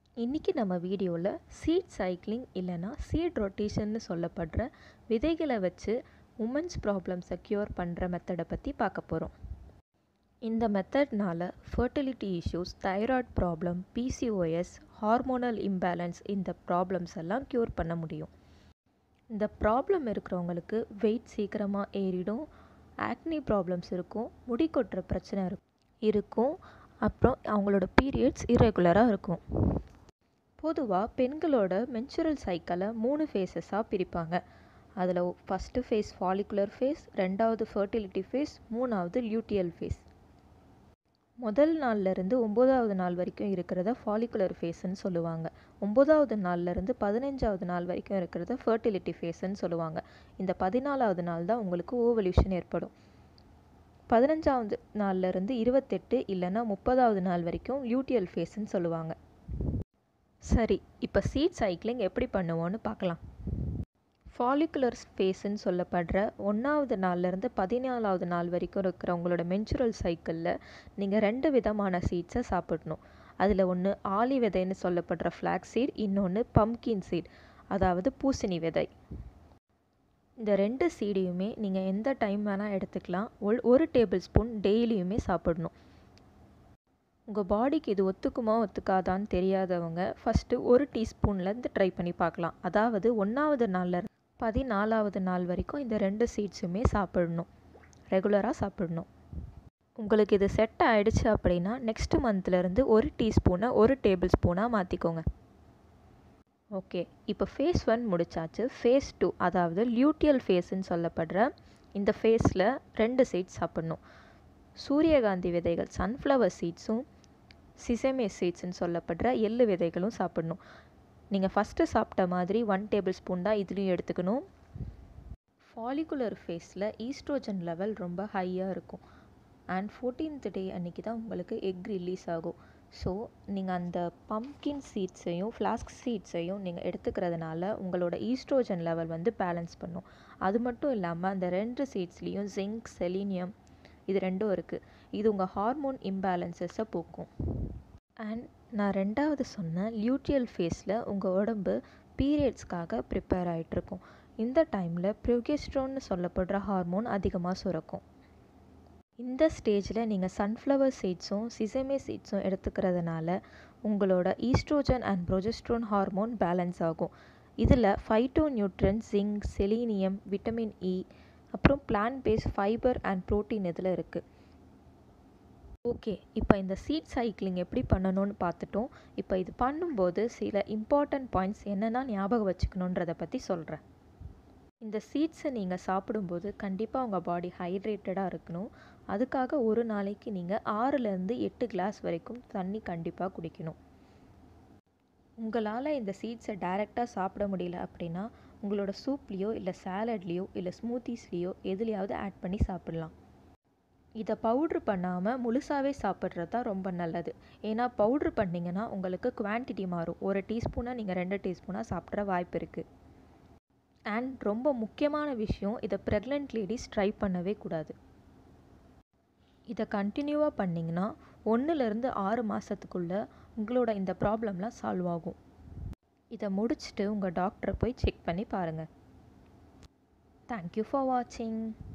இன்றைக்கி நம்ம வீடியோவில் சீட் சைக்கிளிங் இல்லைன்னா சீட் ரொட்டேஷன்னு சொல்லப்படுற விதைகளை வச்சு உமன்ஸ் ப்ராப்ளம்ஸை க்யூர் பண்ணுற மெத்தடை பற்றி பார்க்க போகிறோம் இந்த மெத்தட்னால் fertility issues thyroid problem PCOS hormonal imbalance இந்த ப்ராப்ளம்ஸ் எல்லாம் க்யூர் பண்ண முடியும் இந்த ப்ராப்ளம் இருக்கிறவங்களுக்கு வெயிட் சீக்கிரமாக ஏறிடும் ஆக்னி ப்ராப்ளம்ஸ் இருக்கும் முடி கொட்டுற பிரச்சனை இருக்கும் அப்புறம் அவங்களோட பீரியட்ஸ் இரெகுலராக இருக்கும் பொதுவாக பெண்களோட மென்சுரல் சைக்கிளை மூணு ஃபேஸஸாக பிரிப்பாங்க அதில் ஃபஸ்ட்டு ஃபேஸ் ஃபாலிகுலர் ஃபேஸ் ரெண்டாவது ஃபர்டிலிட்டி ஃபேஸ் மூணாவது லியூட்டியல் ஃபேஸ் முதல் நாள்லேருந்து ஒம்போதாவது நாள் வரைக்கும் இருக்கிறத ஃபாலிகுலர் ஃபேஸ்ன்னு சொல்லுவாங்க ஒம்போதாவது நாள்லேருந்து பதினஞ்சாவது நாள் வரைக்கும் இருக்கிறத ஃபர்டிலிட்டி ஃபேஸ்ன்னு சொல்லுவாங்க இந்த பதினாலாவது நாள் தான் உங்களுக்கு ஓவல்யூஷன் ஏற்படும் பதினஞ்சாவது நாள்லேருந்து இருபத்தெட்டு இல்லைன்னா முப்பதாவது நாள் வரைக்கும் லியூட்டியல் ஃபேஸ்ன்னு சொல்லுவாங்க சரி இப்போ சீட் சைக்கிளிங் எப்படி பண்ணுவோன்னு பார்க்கலாம் ஃபாலிகுலர் ஃபேஸ்ன்னு சொல்லப்படுற ஒன்றாவது நாள்லேருந்து பதினாலாவது நாள் வரைக்கும் இருக்கிற உங்களோட மென்சுரல் சைக்கிளில் நீங்கள் ரெண்டு விதமான சீட்ஸை சாப்பிடணும் அதில் ஒன்று ஆலி விதைன்னு சொல்லப்படுற ஃப்ளாக் சீட் இன்னொன்று பம்கின் சீட் அதாவது பூசணி விதை இந்த ரெண்டு சீடையுமே நீங்கள் எந்த டைம் வேணால் எடுத்துக்கலாம் ஒரு டேபிள் ஸ்பூன் டெய்லியுமே சாப்பிடணும் உங்கள் பாடிக்கு இது ஒத்துக்குமா ஒத்துக்காதான்னு தெரியாதவங்க ஃபஸ்ட்டு ஒரு டீஸ்பூன்லேருந்து ட்ரை பண்ணி பார்க்கலாம் அதாவது ஒன்றாவது நாளில் பதினாலாவது நாள் வரைக்கும் இந்த ரெண்டு சீட்ஸுமே சாப்பிடணும் ரெகுலராக சாப்பிடணும் உங்களுக்கு இது செட் ஆகிடுச்சு அப்படின்னா நெக்ஸ்ட் மந்த்லேருந்து ஒரு டீஸ்பூனை ஒரு டேபிள் ஸ்பூனாக மாற்றிக்கோங்க ஓகே இப்போ ஃபேஸ் ஒன் முடிச்சாச்சு ஃபேஸ் டூ அதாவது லியூட்டியல் ஃபேஸ்ன்னு சொல்லப்படுற இந்த ஃபேஸில் ரெண்டு சீட்ஸ் சாப்பிட்ணும் சூரியகாந்தி விதைகள் சன்ஃப்ளவர் சீட்ஸும் சிசமே சீட்ஸ்ன்னு சொல்லப்படுற எள்ளு விதைகளும் சாப்பிடணும் நீங்கள் ஃபஸ்ட்டு சாப்பிட்ட மாதிரி ஒன் டேபிள் ஸ்பூன் தான் இதுலேயும் எடுத்துக்கணும் ஃபாலிகுலர் ஃபேஸில் ஈஸ்ட்ரோஜன் லெவல் ரொம்ப ஹையாக இருக்கும் அண்ட் ஃபோர்டீன்த் டே அன்றைக்கி தான் உங்களுக்கு எக் ரிலீஸ் ஆகும் ஸோ நீங்கள் அந்த பம்கின் சீட்ஸையும் ஃப்ளாஸ்க் சீட்ஸையும் நீங்கள் எடுத்துக்கிறதுனால உங்களோட ஈஸ்ட்ரோஜன் லெவல் வந்து பேலன்ஸ் பண்ணும் அது மட்டும் இல்லாமல் அந்த ரெண்டு சீட்ஸ்லேயும் ஜிங்க் செலீனியம் இது ரெண்டும் இருக்குது இது உங்கள் ஹார்மோன் இம்பேலன்சஸை போக்கும் அண்ட் நான் ரெண்டாவது சொன்ன லியூட்டியல் ஃபேஸில் உங்கள் உடம்பு பீரியட்ஸ்க்காக ப்ரிப்பேர் ஆகிட்ருக்கும் இந்த டைமில் ப்ரோகெஸ்ட்ரோன்னு சொல்லப்படுற ஹார்மோன் அதிகமாக சுரக்கும் இந்த ஸ்டேஜில் நீங்கள் சன்ஃப்ளவர் சீட்ஸும் சிசமே சீட்ஸும் எடுத்துக்கிறதுனால உங்களோட estrogen and progesterone hormone balance ஆகும் இதில் phytonutrient zinc selenium vitamin E அப்புறம் plant based fibre and protein இதில் இருக்குது ஓகே இப்போ இந்த சீட் சைக்கிளிங் எப்படி பண்ணணும்னு பார்த்துட்டோம் இப்போ இது பண்ணும்போது சில இம்பார்ட்டண்ட் பாயிண்ட்ஸ் என்னென்னா ஞாபகம் வச்சுக்கணுன்றதை பற்றி சொல்கிறேன் இந்த சீட்ஸை நீங்கள் சாப்பிடும்போது கண்டிப்பாக உங்கள் பாடி ஹைட்ரேட்டடாக இருக்கணும் அதுக்காக ஒரு நாளைக்கு நீங்கள் ஆறுலேருந்து எட்டு கிளாஸ் வரைக்கும் தண்ணி கண்டிப்பாக குடிக்கணும் உங்களால் இந்த சீட்ஸை டைரெக்டாக சாப்பிட முடியல அப்படின்னா உங்களோட சூப்லேயோ இல்லை சாலட்லேயோ இல்லை ஸ்மூத்திஸ்லேயோ எதுலேயாவது ஆட் பண்ணி சாப்பிட்லாம் இதை பவுட்ரு பண்ணாமல் முழுசாகவே சாப்பிட்றது தான் ரொம்ப நல்லது ஏன்னா பவுட்ரு பண்ணிங்கன்னா உங்களுக்கு குவான்டிட்டி மாறும் ஒரு டீஸ்பூனாக நீங்கள் ரெண்டு டீஸ்பூனாக சாப்பிட்ற வாய்ப்பு இருக்குது அண்ட் ரொம்ப முக்கியமான விஷயம் இதை ப்ரெக்னென்ட் லேடிஸ் ட்ரை பண்ணவே கூடாது இதை கண்டினியூவாக பண்ணிங்கன்னா ஒன்றுலேருந்து ஆறு மாதத்துக்குள்ளே உங்களோட இந்த ப்ராப்ளம்லாம் சால்வ் ஆகும் இதை முடிச்சுட்டு உங்கள் டாக்டரை போய் செக் பண்ணி பாருங்கள் தேங்க்யூ ஃபார் வாட்சிங்